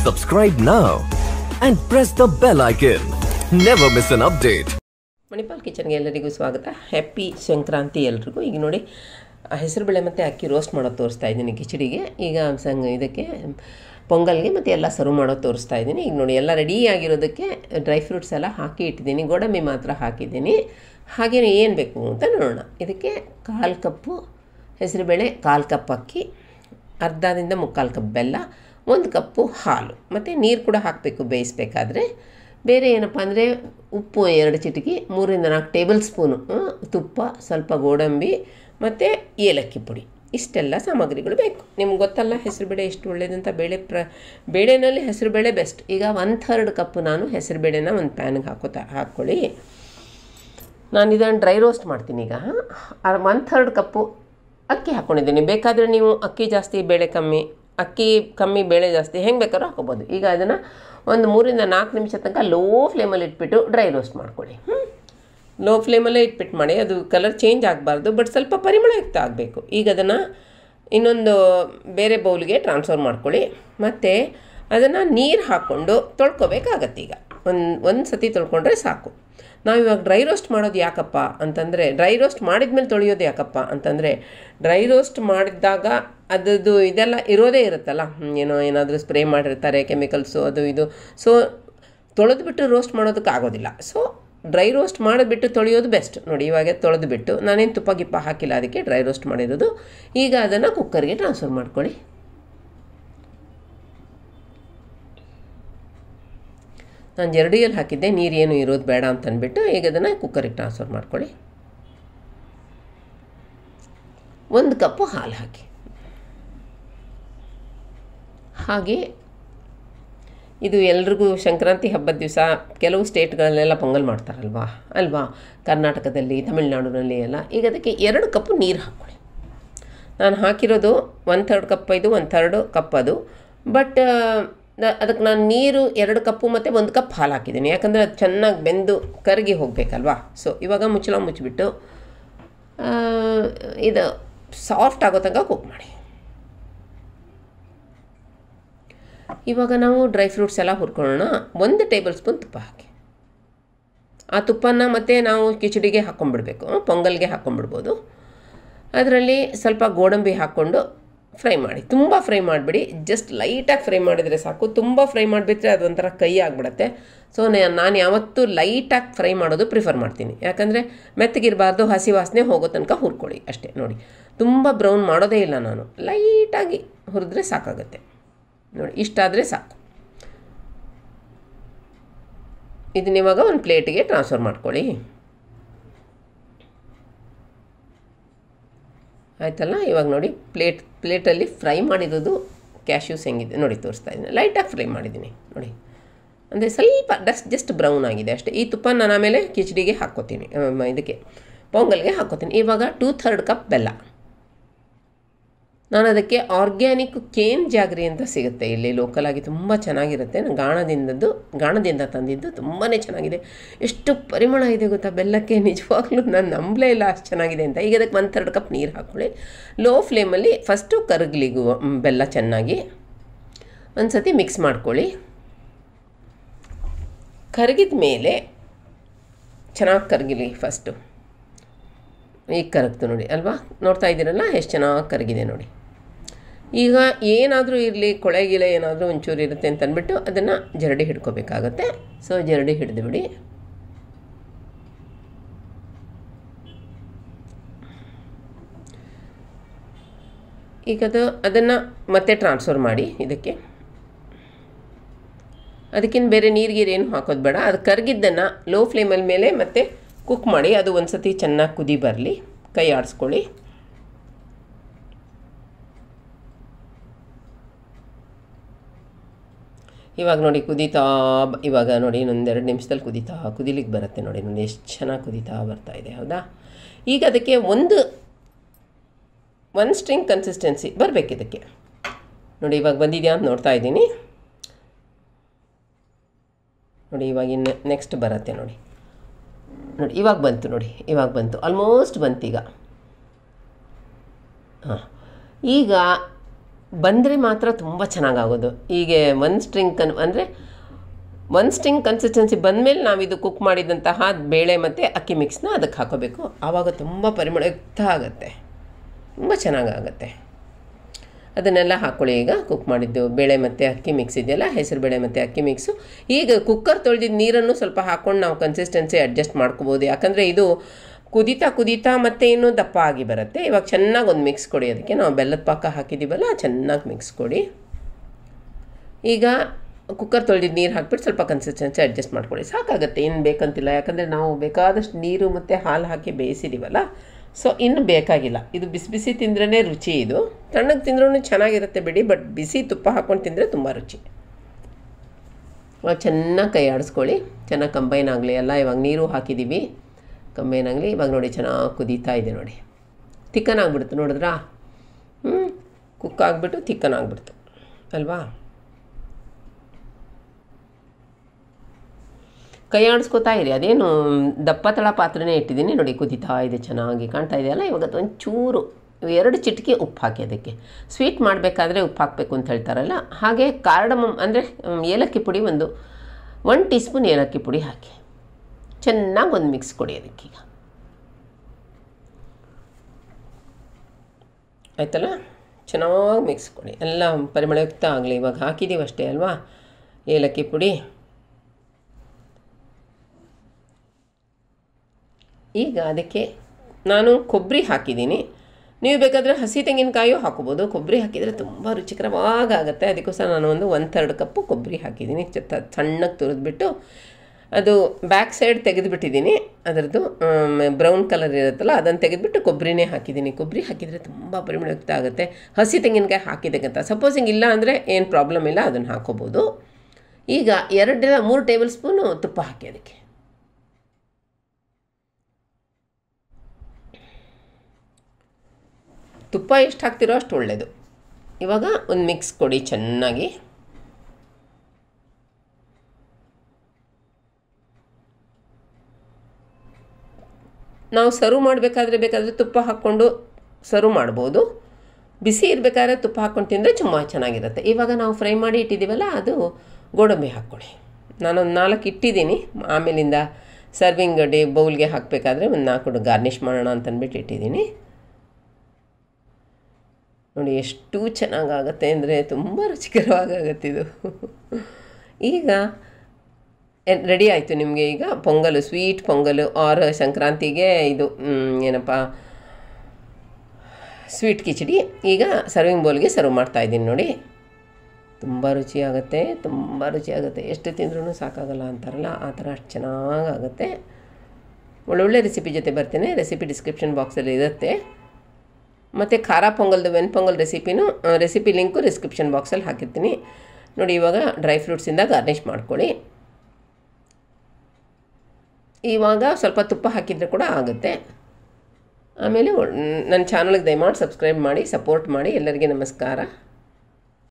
Subscribe now and press the bell icon. Never miss an update. Manipal ಕಿಚನ್ಗೆ ಎಲ್ಲರಿಗೂ ಸ್ವಾಗತ happy Sankranti ಎಲ್ರಿಗೂ ಈಗ ನೋಡಿ ಹೆಸರುಬೇಳೆ ಮತ್ತು ಅಕ್ಕಿ ರೋಸ್ಟ್ ಮಾಡೋದು ತೋರಿಸ್ತಾ ಇದ್ದೀನಿ ಕಿಚಡಿಗೆ ಈಗ ಸಂಗ್ ಇದಕ್ಕೆ ಪೊಂಗಲ್ಗೆ ಮತ್ತು ಎಲ್ಲ ಸರ್ವ್ ಮಾಡೋದು ತೋರಿಸ್ತಾ ಇದ್ದೀನಿ ಈಗ ನೋಡಿ ಎಲ್ಲ ರೆಡಿ ಆಗಿರೋದಕ್ಕೆ ಡ್ರೈ ಫ್ರೂಟ್ಸ್ ಎಲ್ಲ ಹಾಕಿ ಇಟ್ಟಿದ್ದೀನಿ ಗೋಡಂಬಿ ಮಾತ್ರ ಹಾಕಿದ್ದೀನಿ ಹಾಗೆಯೇ ಏನು ಬೇಕು ಅಂತ ನೋಡೋಣ ಇದಕ್ಕೆ ಕಾಲು ಕಪ್ಪು ಹೆಸರುಬೇಳೆ ಕಾಲು ಕಪ್ ಅಕ್ಕಿ ಅರ್ಧದಿಂದ ಮುಕ್ಕಾಲು ಕಪ್ ಬೆಲ್ಲ ಒಂದು ಕಪ್ಪು ಹಾಲು ಮತ್ತು ನೀರು ಕೂಡ ಹಾಕಬೇಕು ಬೇಯಿಸ್ಬೇಕಾದ್ರೆ ಬೇರೆ ಏನಪ್ಪ ಅಂದರೆ ಉಪ್ಪು ಎರಡು ಚಿಟಿಕಿ ಮೂರಿಂದ ನಾಲ್ಕು ಟೇಬಲ್ ಸ್ಪೂನು ಆ, ತುಪ್ಪ ಸ್ವಲ್ಪ ಗೋಡಂಬಿ ಮತ್ತು ಏಲಕ್ಕಿ ಪುಡಿ ಇಷ್ಟೆಲ್ಲ ಸಾಮಗ್ರಿಗಳು ಬೇಕು ನಿಮ್ಗೆ ಗೊತ್ತಲ್ಲ ಹೆಸರುಬೇಳೆ ಎಷ್ಟು ಒಳ್ಳೇದಂತ ಬೇಳೆ ಪ್ರ ಬೇಳೆನಲ್ಲಿ ಹೆಸರುಬೇಳೆ ಬೆಸ್ಟ್ ಈಗ ಒನ್ ಥರ್ಡ್ ಕಪ್ ನಾನು ಹೆಸರುಬೇಳೆನ ಒಂದು ಪ್ಯಾನ್ಗೆ ಹಾಕೋತಾ ಹಾಕ್ಕೊಳ್ಳಿ ನಾನು ಇದನ್ನು ಡ್ರೈ ರೋಸ್ಟ್ ಮಾಡ್ತೀನಿ ಈಗ ಒನ್ ಥರ್ಡ್ ಕಪ್ಪು ಅಕ್ಕಿ ಹಾಕ್ಕೊಂಡಿದ್ದೀನಿ ಬೇಕಾದರೆ ನೀವು ಅಕ್ಕಿ ಜಾಸ್ತಿ ಬೇಳೆ ಕಮ್ಮಿ ಅಕ್ಕಿ ಕಮ್ಮಿ ಬೇಳೆ ಜಾಸ್ತಿ ಹೆಂಗೆ ಬೇಕಾದ್ರೂ ಹಾಕೋಬೋದು ಈಗ ಅದನ್ನು ಒಂದು ಮೂರಿಂದ ನಾಲ್ಕು ನಿಮಿಷ ತನಕ ಲೋ ಫ್ಲೇಮಲ್ಲಿ ಇಟ್ಬಿಟ್ಟು ಡ್ರೈ ರೋಸ್ಟ್ ಮಾಡ್ಕೊಳ್ಳಿ ಲೋ ಫ್ಲೇಮಲ್ಲೇ ಇಟ್ಬಿಟ್ಟು ಮಾಡಿ ಅದು ಕಲರ್ ಚೇಂಜ್ ಆಗಬಾರ್ದು ಬಟ್ ಸ್ವಲ್ಪ ಪರಿಮಳಯುಕ್ತ ಆಗಬೇಕು ಈಗ ಅದನ್ನು ಇನ್ನೊಂದು ಬೇರೆ ಬೌಲ್ಗೆ ಟ್ರಾನ್ಸ್ಫರ್ ಮಾಡ್ಕೊಳ್ಳಿ ಮತ್ತು ಅದನ್ನು ನೀರು ಹಾಕ್ಕೊಂಡು ತೊಳ್ಕೊಬೇಕಾಗತ್ತೆ ಈಗ ಒಂದು ಒಂದು ಸತಿ ತೊಳ್ಕೊಂಡ್ರೆ ಸಾಕು ನಾವು ಇವಾಗ ಡ್ರೈ ರೋಸ್ಟ್ ಮಾಡೋದು ಯಾಕಪ್ಪ ಅಂತಂದರೆ ಡ್ರೈ ರೋಸ್ಟ್ ಮಾಡಿದ್ಮೇಲೆ ತೊಳೆಯೋದು ಯಾಕಪ್ಪ ಅಂತಂದರೆ ಡ್ರೈ ರೋಸ್ಟ್ ಮಾಡಿದಾಗ ಅದರದ್ದು ಇದೆಲ್ಲ ಇರೋದೇ ಇರುತ್ತಲ್ಲ ಹ್ಮ್, ಏನೋ ಏನಾದರೂ ಸ್ಪ್ರೇ ಮಾಡಿರ್ತಾರೆ ಕೆಮಿಕಲ್ಸು ಅದು ಇದು ಸೊ ತೊಳೆದ್ಬಿಟ್ಟು ರೋಸ್ಟ್ ಮಾಡೋದಕ್ಕೆ ಆಗೋದಿಲ್ಲ ಸೊ ಡ್ರೈ ರೋಸ್ಟ್ ಮಾಡಿಬಿಟ್ಟು ತೊಳೆಯೋದು ಬೆಸ್ಟ್ ನೋಡಿ ಇವಾಗ ತೊಳೆದು ಬಿಟ್ಟು ನಾನೇನು ತುಪ್ಪ ಗಿಪ್ಪ ಹಾಕಿಲ್ಲ ಅದಕ್ಕೆ ಡ್ರೈ ರೋಸ್ಟ್ ಮಾಡಿರೋದು ಈಗ ಅದನ್ನು ಕುಕ್ಕರ್ಗೆ ಟ್ರಾನ್ಸ್ಫರ್ ಮಾಡ್ಕೊಳ್ಳಿ ನಾನು ಜರಡಿಯಲ್ಲಿ ಹಾಕಿದ್ದೆ ನೀರೇನು ಇರೋದು ಬೇಡ ಅಂತ ಅಂದ್ಬಿಟ್ಟು ಈಗ ಅದನ್ನು ಕುಕ್ಕರಿಗೆ ಟ್ರಾನ್ಸ್ಫರ್ ಮಾಡ್ಕೊಳ್ಳಿ ಒಂದು ಕಪ್ಪು ಹಾಲು ಹಾಕಿ ಹಾಗೆ ಇದು ಎಲ್ರಿಗೂ ಸಂಕ್ರಾಂತಿ ಹಬ್ಬದ ದಿವಸ ಕೆಲವು ಸ್ಟೇಟ್ಗಳಲ್ಲೆಲ್ಲ ಪೊಂಗಲ್ ಮಾಡ್ತಾರಲ್ವಾ ಅಲ್ವಾ ಕರ್ನಾಟಕದಲ್ಲಿ ತಮಿಳ್ನಾಡಿನಲ್ಲಿ ಎಲ್ಲ ಈಗ ಅದಕ್ಕೆ ಎರಡು ಕಪ್ಪು ನೀರು ಹಾಕ್ಕೊಳ್ಳಿ ನಾನು ಹಾಕಿರೋದು ಒನ್ ಥರ್ಡ್ ಕಪ್ ಇದು ಒನ್ ಥರ್ಡು ಕಪ್ ಅದು ಬಟ್ ಅದಕ್ಕೆ ನಾನು ನೀರು ಎರಡು ಕಪ್ಪು ಮತ್ತು ಒಂದು ಕಪ್ ಹಾಲು ಹಾಕಿದ್ದೀನಿ ಯಾಕಂದರೆ ಅದು ಚೆನ್ನಾಗಿ ಬೆಂದು ಕರಗಿ ಹೋಗಬೇಕಲ್ವಾ ಸೊ ಇವಾಗ ಮುಚ್ಚಳ ಮುಚ್ಚಿಬಿಟ್ಟು ಆ, ಇದು ಸಾಫ್ಟ್ ಆಗೋ ತನಕ ಕುಕ್ ಮಾಡಿ ಇವಾಗ ನಾವು ಡ್ರೈ ಫ್ರೂಟ್ಸ್ ಎಲ್ಲ ಹುರ್ಕೊಳ್ಳೋಣ ಒಂದು ಟೇಬಲ್ ಸ್ಪೂನ್ ತುಪ್ಪ ಹಾಕಿ ಆ ತುಪ್ಪನ ಮತ್ತೆ ನಾವು ಕಿಚಡಿಗೆ ಹಾಕ್ಕೊಂಡ್ಬಿಡ್ಬೇಕು ಪೊಂಗಲ್ಗೆ ಹಾಕ್ಕೊಂಡ್ಬಿಡ್ಬೋದು ಅದರಲ್ಲಿ ಸ್ವಲ್ಪ ಗೋಡಂಬಿ ಹಾಕ್ಕೊಂಡು ಫ್ರೈ ಮಾಡಿ ತುಂಬ ಫ್ರೈ ಮಾಡಿಬಿಡಿ ಜಸ್ಟ್ ಲೈಟಾಗಿ ಫ್ರೈ ಮಾಡಿದರೆ ಸಾಕು ತುಂಬ ಫ್ರೈ ಮಾಡಿಬಿಟ್ರೆ ಅದೊಂಥರ ಕೈ ಆಗಿಬಿಡತ್ತೆ ಸೊ ನಾನು ಯಾವತ್ತೂ ಲೈಟಾಗಿ ಫ್ರೈ ಮಾಡೋದು ಪ್ರಿಫರ್ ಮಾಡ್ತೀನಿ ಯಾಕಂದರೆ ಮೆತ್ತಗಿರಬಾರ್ದು ಹಸಿ ವಾಸನೆ ಹೋಗೋ ತನಕ ಹುರ್ಕೊಳ್ಳಿ ಅಷ್ಟೇ ನೋಡಿ ತುಂಬ ಬ್ರೌನ್ ಮಾಡೋದೇ ಇಲ್ಲ ನಾನು ಲೈಟಾಗಿ ಹುರಿದ್ರೆ ಸಾಕಾಗುತ್ತೆ ನೋಡಿ ಇಷ್ಟಾದರೆ ಸಾಕು ಇದನ್ನ ಇವಾಗ ಒಂದು ಪ್ಲೇಟಿಗೆ ಟ್ರಾನ್ಸ್ಫರ್ ಮಾಡ್ಕೊಳ್ಳಿ ಆಯ್ತಲ್ಲ ಇವಾಗ ನೋಡಿ ಪ್ಲೇಟ್ ಪ್ಲೇಟಲ್ಲಿ ಫ್ರೈ ಮಾಡಿರೋದು ಕ್ಯಾಶ್ಯೂಸ್ ಹೆಂಗಿದೆ ನೋಡಿ ತೋರಿಸ್ತಾ ಇದ್ದೀನಿ ಲೈಟಾಗಿ ಫ್ರೈ ಮಾಡಿದ್ದೀನಿ ನೋಡಿ ಅಂದರೆ ಸ್ವಲ್ಪ ಡಸ್ಟ್ ಜಸ್ಟ್ ಬ್ರೌನ್ ಆಗಿದೆ ಅಷ್ಟೇ ಈ ತುಪ್ಪ ನಾನು ಆಮೇಲೆ ಕಿಚಡಿಗೆ ಹಾಕ್ಕೋತೀನಿ ಅಮ್, ಇದಕ್ಕೆ ಪೊಂಗಲ್ಗೆ ಹಾಕ್ಕೋತೀನಿ ಇವಾಗ ಟೂ ಥರ್ಡ್ ಕಪ್ ಬೆಲ್ಲ ನಾನು ಅದಕ್ಕೆ ಆರ್ಗ್ಯಾನಿಕ್ ಕೇನ್ ಜಾಗ್ರಿ ಅಂತ ಸಿಗುತ್ತೆ ಇಲ್ಲಿ ಲೋಕಲ್ ಆಗಿ ತುಂಬ ಚೆನ್ನಾಗಿರುತ್ತೆ ನಾನು ಗಾಣದಿಂದದ್ದು ಗಾಣದಿಂದ ತಂದಿದ್ದು ತುಂಬಾ ಚೆನ್ನಾಗಿದೆ ಎಷ್ಟು ಪರಿಮಳ ಇದೆ ಗೊತ್ತಾ ಬೆಲ್ಲಕ್ಕೆ ನಿಜವಾಗ್ಲೂ ನಾನು ನಂಬಲೇ ಇಲ್ಲ ಅಷ್ಟು ಚೆನ್ನಾಗಿದೆ ಅಂತ ಈಗ ಅದಕ್ಕೆ ಒಂದು ಥರ್ಡ್ ಕಪ್ ನೀರು ಹಾಕ್ಕೊಳ್ಳಿ ಲೋ ಫ್ಲೇಮಲ್ಲಿ ಫಸ್ಟು ಕರಗ್ಲಿಗೂ ಮ್, ಬೆಲ್ಲ ಚೆನ್ನಾಗಿ ಒಂದು ಸತಿ ಮಿಕ್ಸ್ ಮಾಡ್ಕೊಳ್ಳಿ ಕರಗಿದ ಮೇಲೆ ಚೆನ್ನಾಗಿ ಕರಗಿಲಿ ಫಸ್ಟು ಈಗ ಕರಗ್ತು ನೋಡಿ ಅಲ್ವಾ ನೋಡ್ತಾ ಇದ್ದೀರಲ್ಲ ಎಷ್ಟು ಚೆನ್ನಾಗಿ ಕರಗಿದೆ ನೋಡಿ ಈಗ ಏನಾದರೂ ಇರಲಿ ಕೊಳೆ ಗಿಳೆ ಏನಾದರೂ ಒಂಚೂರು ಇರುತ್ತೆ ಅಂತ ಅಂದ್ಬಿಟ್ಟು ಅದನ್ನು ಜರಡಿ ಹಿಡ್ಕೋಬೇಕಾಗತ್ತೆ ಸೊ ಜರಡಿ ಹಿಡಿದು ಬಿಡಿ ಈಗ ಅದು ಅದನ್ನು ಮತ್ತೆ ಟ್ರಾನ್ಸ್ಫರ್ ಮಾಡಿ ಇದಕ್ಕೆ ಅದಕ್ಕಿಂತ ಬೇರೆ ನೀರಿಗೆ ಏನು ಹಾಕೋದು ಬೇಡ ಅದು ಕರಗಿದ್ದನ್ನು ಲೋ ಫ್ಲೇಮಲ್ಲಿ ಮೇಲೆ ಮತ್ತೆ ಕುಕ್ ಮಾಡಿ ಅದು ಒಂದು ಸತಿ ಚೆನ್ನಾಗಿ ಕುದಿ ಬರಲಿ ಕೈ ಆಡಿಸ್ಕೊಳ್ಳಿ ಇವಾಗ ನೋಡಿ ಕುದೀತಾ ಬ- ಇವಾಗ ನೋಡಿ ಇನ್ನೊಂದೆರಡು ನಿಮಿಷದಲ್ಲಿ ಕುದೀತಾ ಕುದಿಲಿಕ್ಕೆ ಬರುತ್ತೆ ನೋಡಿ ನೋಡಿ ಎಷ್ಟು ಚೆನ್ನಾಗಿ ಕುದೀತಾ ಬರ್ತಾ ಇದೆ ಹೌದಾ ಈಗ ಅದಕ್ಕೆ ಒಂದು ಒನ್ ಸ್ಟ್ರಿಂಗ್ ಕನ್ಸಿಸ್ಟೆನ್ಸಿ ಬರಬೇಕು ಇದಕ್ಕೆ ನೋಡಿ ಇವಾಗ ಬಂದಿದೆಯಾ ಅಂತ ನೋಡ್ತಾ ಇದ್ದೀನಿ ನೋಡಿ ಇವಾಗ ಇನ್ನು ನೆಕ್ಸ್ಟ್ ಬರುತ್ತೆ ನೋಡಿ ನೋಡಿ ಇವಾಗ ಬಂತು ನೋಡಿ ಇವಾಗ ಬಂತು ಆಲ್ಮೋಸ್ಟ್ ಬಂತು ಈಗ ಹಾಂ ಈಗ ಬಂದರೆ ಮಾತ್ರ ತುಂಬ ಚೆನ್ನಾಗಾಗೋದು ಹೀಗೆ ಒನ್ ಸ್ಟ್ರಿಂಗ್ ಕನ್ ಅಂದರೆ ಒನ್ ಸ್ಟಿಂಗ್ ಕನ್ಸಿಸ್ಟೆನ್ಸಿ ಬಂದಮೇಲೆ ನಾವು ಇದು ಕುಕ್ ಮಾಡಿದಂತಹ ಬೇಳೆ ಮತ್ತು ಅಕ್ಕಿ ಮಿಕ್ಸ್ನ ಅದಕ್ಕೆ ಹಾಕೋಬೇಕು ಆವಾಗ ತುಂಬ ಪರಿಮಳಯುಕ್ತ ಆಗುತ್ತೆ ತುಂಬ ಚೆನ್ನಾಗಾಗತ್ತೆ ಅದನ್ನೆಲ್ಲ ಹಾಕ್ಕೊಳ್ಳಿ ಈಗ ಕುಕ್ ಮಾಡಿದ್ದು ಬೇಳೆ ಮತ್ತು ಅಕ್ಕಿ ಮಿಕ್ಸ್ ಇದೆಯಲ್ಲ ಹೆಸರು ಬೇಳೆ ಮತ್ತು ಅಕ್ಕಿ ಮಿಕ್ಸು ಈಗ ಕುಕ್ಕರ್ ತೊಳೆದಿದ್ದ ನೀರನ್ನು ಸ್ವಲ್ಪ ಹಾಕ್ಕೊಂಡು ನಾವು ಕನ್ಸಿಸ್ಟೆನ್ಸಿ ಅಡ್ಜಸ್ಟ್ ಮಾಡ್ಕೋಬೋದು ಯಾಕಂದರೆ ಇದು ಕುದೀತಾ ಕುದೀತಾ ಮತ್ತೆ ಇನ್ನೂ ದಪ್ಪ ಆಗಿ ಬರುತ್ತೆ ಇವಾಗ ಚೆನ್ನಾಗಿ ಒಂದು ಮಿಕ್ಸ್ ಕೊಡಿ ಅದಕ್ಕೆ ನಾವು ಬೆಲ್ಲದ ಪಾಕ ಹಾಕಿದ್ದೀವಲ್ಲ ಚೆನ್ನಾಗಿ ಮಿಕ್ಸ್ ಕೊಡಿ ಈಗ ಕುಕ್ಕರ್ ತೊಳೆದಿದ್ದು ನೀರು ಹಾಕ್ಬಿಟ್ಟು ಸ್ವಲ್ಪ ಕನ್ಸಿಸ್ಟೆನ್ಸಿ ಅಡ್ಜಸ್ಟ್ ಮಾಡ್ಕೊಳ್ಳಿ ಸಾಕಾಗುತ್ತೆ ಏನು ಬೇಕಂತಿಲ್ಲ ಯಾಕಂದರೆ ನಾವು ಬೇಕಾದಷ್ಟು ನೀರು ಮತ್ತು ಹಾಲು ಹಾಕಿ ಬೇಯಿಸಿದ್ದೀವಲ್ಲ ಸೊ ಇನ್ನು ಬೇಕಾಗಿಲ್ಲ ಇದು ಬಿಸಿ ಬಿಸಿ ತಿಂದ್ರೇ ರುಚಿ ಇದು ತಣ್ಣಗೆ ತಿಂದ್ರೂ ಚೆನ್ನಾಗಿರುತ್ತೆ ಬಿಡಿ ಬಟ್ ಬಿಸಿ ತುಪ್ಪ ಹಾಕ್ಕೊಂಡು ತಿಂದರೆ ತುಂಬ ರುಚಿ ಇವಾಗ ಚೆನ್ನಾಗಿ ಕೈ ಆಡಿಸ್ಕೊಳ್ಳಿ ಚೆನ್ನಾಗಿ ಕಂಬೈನ್ ಆಗಲಿ ಎಲ್ಲ ಇವಾಗ ನೀರು ಹಾಕಿದ್ದೀವಿ ಕಂಬೈನ್ ಆಗಲಿ ಇವಾಗ ನೋಡಿ ಚೆನ್ನಾಗಿ ಕುದೀತಾ ಇದೆ ನೋಡಿ ತಿಕ್ಕನ್ ಆಗಿಬಿಡ್ತು ನೋಡಿದ್ರಾ ಹ್ಞೂ ಕುಕ್ ಆಗಿಬಿಟ್ಟು ತಿಕ್ಕನ್ ಆಗಿಬಿಡ್ತು ಅಲ್ವಾ ಕೈ ಆಡಿಸ್ಕೋತಾ ಇರಿ ಅದೇನು ದಪ್ಪ ತಳ ಪಾತ್ರೆನೇ ಇಟ್ಟಿದ್ದೀನಿ ನೋಡಿ ಕುದೀತಾ ಇದೆ ಚೆನ್ನಾಗಿ ಕಾಣ್ತಾ ಇದೆಯಲ್ಲ ಇವಾಗ ಅದೊಂದು ಚೂರು ಎರಡು ಚಿಟಿಕೆ ಉಪ್ಪು ಹಾಕಿ ಅದಕ್ಕೆ ಸ್ವೀಟ್ ಮಾಡಬೇಕಾದ್ರೆ ಉಪ್ಪು ಹಾಕಬೇಕು ಅಂತ ಹೇಳ್ತಾರಲ್ಲ ಹಾಗೆ ಕಾರ್ಡಮಮ್ ಅಂದರೆ ಏಲಕ್ಕಿ ಪುಡಿ ಒಂದು ಒನ್ ಟೀ ಸ್ಪೂನ್ ಏಲಕ್ಕಿ ಪುಡಿ ಹಾಕಿ ಚೆನ್ನಾಗಿ ಒಂದು ಮಿಕ್ಸ್ ಕೊಡಿ ಅದಕ್ಕೀಗ ಆಯ್ತಲ್ಲ ಚೆನ್ನಾಗಿ ಮಿಕ್ಸ್ ಕೊಡಿ ಎಲ್ಲ ಪರಿಮಳಯುಕ್ತ ಆಗಲಿ ಇವಾಗ ಹಾಕಿದ್ದೀವಿ ಅಷ್ಟೇ ಅಲ್ವಾ ಏಲಕ್ಕಿ ಪುಡಿ ಈಗ ಅದಕ್ಕೆ ನಾನು ಕೊಬ್ಬರಿ ಹಾಕಿದ್ದೀನಿ ನೀವು ಬೇಕಾದರೆ ಹಸಿ ತೆಂಗಿನಕಾಯು ಹಾಕೋಬೋದು ಕೊಬ್ಬರಿ ಹಾಕಿದರೆ ತುಂಬ ರುಚಿಕರವಾಗುತ್ತೆ ಅದಕ್ಕೋಸ್ಕರ ನಾನು ಒಂದು ಒನ್ ಥರ್ಡ್ ಕಪ್ಪು ಕೊಬ್ಬರಿ ಹಾಕಿದ್ದೀನಿ ಚ ಸಣ್ಣಗೆ ತುರಿದ್ಬಿಟ್ಟು ಅದು ಬ್ಯಾಕ್ ಸೈಡ್ ತೆಗೆದುಬಿಟ್ಟಿದ್ದೀನಿ ಅದರದ್ದು ಬ್ರೌನ್ ಕಲರ್ ಇರುತ್ತಲ್ಲ ಅದನ್ನು ತೆಗೆದುಬಿಟ್ಟು ಕೊಬ್ಬರಿನೇ ಹಾಕಿದ್ದೀನಿ ಕೊಬ್ಬರಿ ಹಾಕಿದರೆ ತುಂಬ ಪರಿಮಳಯುಕ್ತ ಆಗುತ್ತೆ ಹಸಿ ತೆಂಗಿನಕಾಯಿ ಹಾಕಿದ್ದಕ್ಕಂತ ಸಪೋಸಿಂಗ್ ಇಲ್ಲ ಅಂದರೆ ಏನು ಪ್ರಾಬ್ಲಮ್ ಇಲ್ಲ ಅದನ್ನು ಹಾಕೋಬೋದು ಈಗ ಎರಡರಿಂದ ಮೂರು ಟೇಬಲ್ ಸ್ಪೂನು ತುಪ್ಪ ಹಾಕಿ ಅದಕ್ಕೆ ತುಪ್ಪ ಎಷ್ಟು ಹಾಕ್ತಿರೋ ಅಷ್ಟು ಒಳ್ಳೆಯದು ಇವಾಗ ಒಂದು ಮಿಕ್ಸ್ ಕೊಡಿ ಚೆನ್ನಾಗಿ ನಾವು ಸರ್ವ್ ಮಾಡಬೇಕಾದ್ರೆ ಬೇಕಾದರೆ ತುಪ್ಪ ಹಾಕ್ಕೊಂಡು ಸರ್ವ್ ಮಾಡ್ಬೋದು ಬಿಸಿ ಇರಬೇಕಾದ್ರೆ ತುಪ್ಪ ಹಾಕ್ಕೊಂಡು ತಿಂದರೆ ತುಂಬ ಚೆನ್ನಾಗಿರುತ್ತೆ ಇವಾಗ ನಾವು ಫ್ರೈ ಮಾಡಿ ಇಟ್ಟಿದ್ದೀವಲ್ಲ ಅದು ಗೋಡಂಬಿ ಹಾಕ್ಕೊಳ್ಳಿ ನಾನೊಂದು ನಾಲ್ಕು ಇಟ್ಟಿದ್ದೀನಿ ಆಮೇಲಿಂದ ಸರ್ವಿಂಗ್ ಡೇ ಬೌಲ್ಗೆ ಹಾಕಬೇಕಾದ್ರೆ ಒಂದು ನಾಲ್ಕು ಗಾರ್ನಿಷ್ ಮಾಡೋಣ ಅಂತ ಅಂದ್ಬಿಟ್ಟು ಇಟ್ಟಿದ್ದೀನಿ ನೋಡಿ ಎಷ್ಟು ಚೆನ್ನಾಗಾಗತ್ತೆ ಅಂದರೆ ತುಂಬ ರುಚಿಕರವಾಗುತ್ತೆ ಇದು ಈಗ ರೆಡಿ ಆಯಿತು ನಿಮಗೆ ಈಗ ಪೊಂಗಲು ಸ್ವೀಟ್ ಪೊಂಗಲು ಆರ್ ಸಂಕ್ರಾಂತಿಗೆ ಇದು ಏನಪ್ಪ ಸ್ವೀಟ್ ಕಿಚಡಿ ಈಗ ಸರ್ವಿಂಗ್ ಬೌಲ್ಗೆ ಸರ್ವ್ ಮಾಡ್ತಾಯಿದ್ದೀನಿ ನೋಡಿ ತುಂಬ ರುಚಿಯಾಗುತ್ತೆ ತುಂಬ ರುಚಿಯಾಗುತ್ತೆ ಎಷ್ಟು ತಿಂದ್ರೂ ಸಾಕಾಗಲ್ಲ ಅಂತಾರಲ್ಲ ಆ ಥರ ಅಷ್ಟು ಚೆನ್ನಾಗಾಗುತ್ತೆ ಒಳ್ಳೊಳ್ಳೆ ರೆಸಿಪಿ ಜೊತೆ ಬರ್ತೀನಿ ರೆಸಿಪಿ ಡಿಸ್ಕ್ರಿಪ್ಷನ್ ಬಾಕ್ಸಲ್ಲಿ ಇರುತ್ತೆ ಮತ್ತು ಖಾರ ಪೊಂಗಲ್ದು ವೆನ್ ಪೊಂಗಲ್ ರೆಸಿಪಿನೂ ರೆಸಿಪಿ ಲಿಂಕು ಡಿಸ್ಕ್ರಿಪ್ಷನ್ ಬಾಕ್ಸಲ್ಲಿ ಹಾಕಿರ್ತೀನಿ ನೋಡಿ ಇವಾಗ ಡ್ರೈ ಫ್ರೂಟ್ಸಿಂದ ಗಾರ್ನಿಷ್ ಮಾಡ್ಕೊಳ್ಳಿ ಇವಾಗ ಸ್ವಲ್ಪ ತುಪ್ಪ ಹಾಕಿದರೆ ಕೂಡ ಆಗುತ್ತೆ ಆಮೇಲೆ ನನ್ನ ಚಾನಲ್ಗೆ ದಯಮಾಡಿ ಸಬ್ಸ್ಕ್ರೈಬ್ ಮಾಡಿ ಸಪೋರ್ಟ್ ಮಾಡಿ ಎಲ್ಲರಿಗೆ ನಮಸ್ಕಾರ